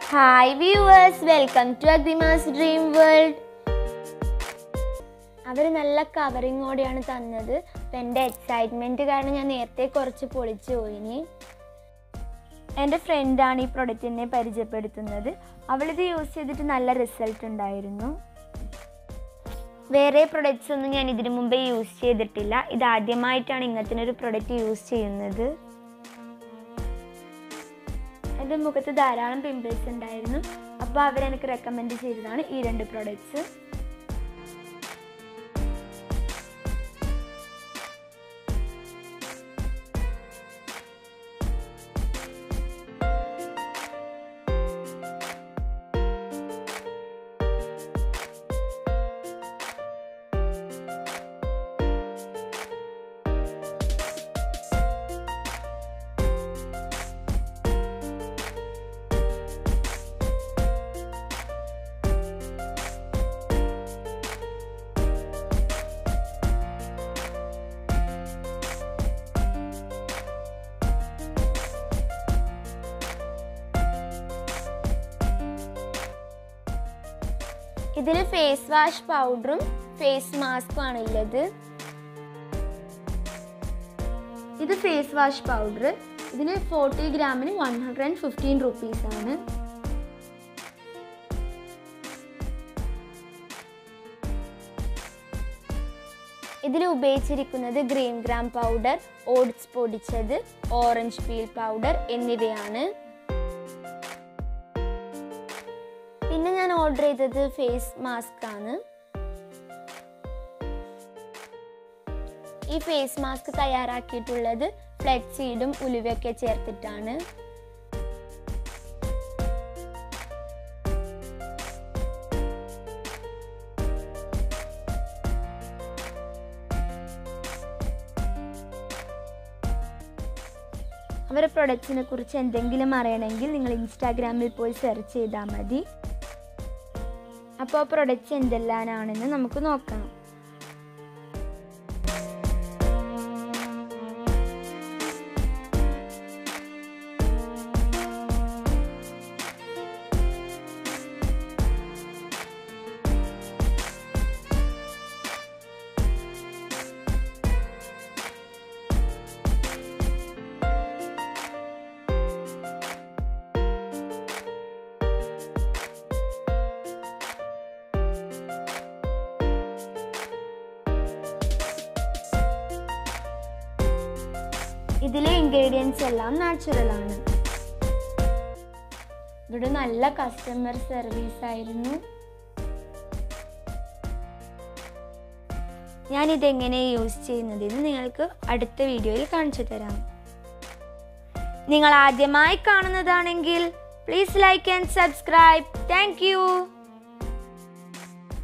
hi viewers welcome to Agrima's dream world അവർ നല്ല കവറിങ്ങോടെയാണ് തന്നത് അപ്പം എൻ്റെ എക്സൈറ്റ്മെൻറ്റ് കാരണം ഞാൻ നേരത്തെ കുറച്ച് പൊളിച്ചു പോയിനി എൻ്റെ ഫ്രണ്ടാണ് ഈ പ്രൊഡക്റ്റിനെ പരിചയപ്പെടുത്തുന്നത് അവളിത് യൂസ് ചെയ്തിട്ട് നല്ല റിസൾട്ട് ഉണ്ടായിരുന്നു വേറെ പ്രൊഡക്ട്സ് ഒന്നും ഞാൻ ഇതിനു മുമ്പേ യൂസ് ചെയ്തിട്ടില്ല ഇത് ആദ്യമായിട്ടാണ് ഇങ്ങനത്തെ ഒരു പ്രൊഡക്റ്റ് യൂസ് ചെയ്യുന്നത് എൻ്റെ മുഖത്ത് ധാരാളം പിമ്പിൾസ് ഉണ്ടായിരുന്നു അപ്പോൾ അവരെനിക്ക് റെക്കമെൻഡ് ചെയ്തതാണ് ഈ രണ്ട് പ്രൊഡക്ട്സ് ഇതിൽ ഫേസ് വാഷ് പൗഡറും ഫേസ് മാസ്കും ആണ് ഉള്ളത് ഇത് ഫേസ് വാഷ് പൗഡർ ഇതിന് ഫോർട്ടി ഗ്രാമിന് one hundred and fifteen rupees ആണ് ഇതിൽ ഉപയോഗിച്ചിരിക്കുന്നത് ഗ്രീൻ ഗ്രാം പൗഡർ ഓട്സ് പൊടിച്ചത് ഓറഞ്ച് പീൽ പൗഡർ എന്നിവയാണ് പിന്നെ ഞാൻ ഓർഡർ ചെയ്തത് ഫേസ് മാസ്ക് ആണ് ഈ ഫേസ് മാസ്ക് തയ്യാറാക്കിയിട്ടുള്ളത് ഫ്ലെക്സ് സീഡും ഉലുവയൊക്കെ ചേർത്തിട്ടാണ് അവരുടെ പ്രൊഡക്ട്സിനെ കുറിച്ച് എന്തെങ്കിലും അറിയണമെങ്കിൽ നിങ്ങൾ ഇൻസ്റ്റാഗ്രാമിൽ പോയി സെർച്ച് ചെയ്താൽ മതി അപ്പോൾ പ്രൊഡക്റ്റ്സ് എന്തെല്ലാമാണെന്ന് നമുക്ക് നോക്കാം ഇതിലെ ഇൻഗ്രീഡിയൻസ് എല്ലാം നാച്ചുറൽ ആണ് ഇവിടെ നല്ല കസ്റ്റമർ സർവീസ് ആയിരുന്നു ഞാൻ ഇതെങ്ങനെ യൂസ് ചെയ്യുന്നതെന്ന് നിങ്ങൾക്ക് അടുത്ത വീഡിയോയിൽ കാണിച്ചു തരാം നിങ്ങൾ ആദ്യമായി കാണുന്നതാണെങ്കിൽ please like and subscribe thank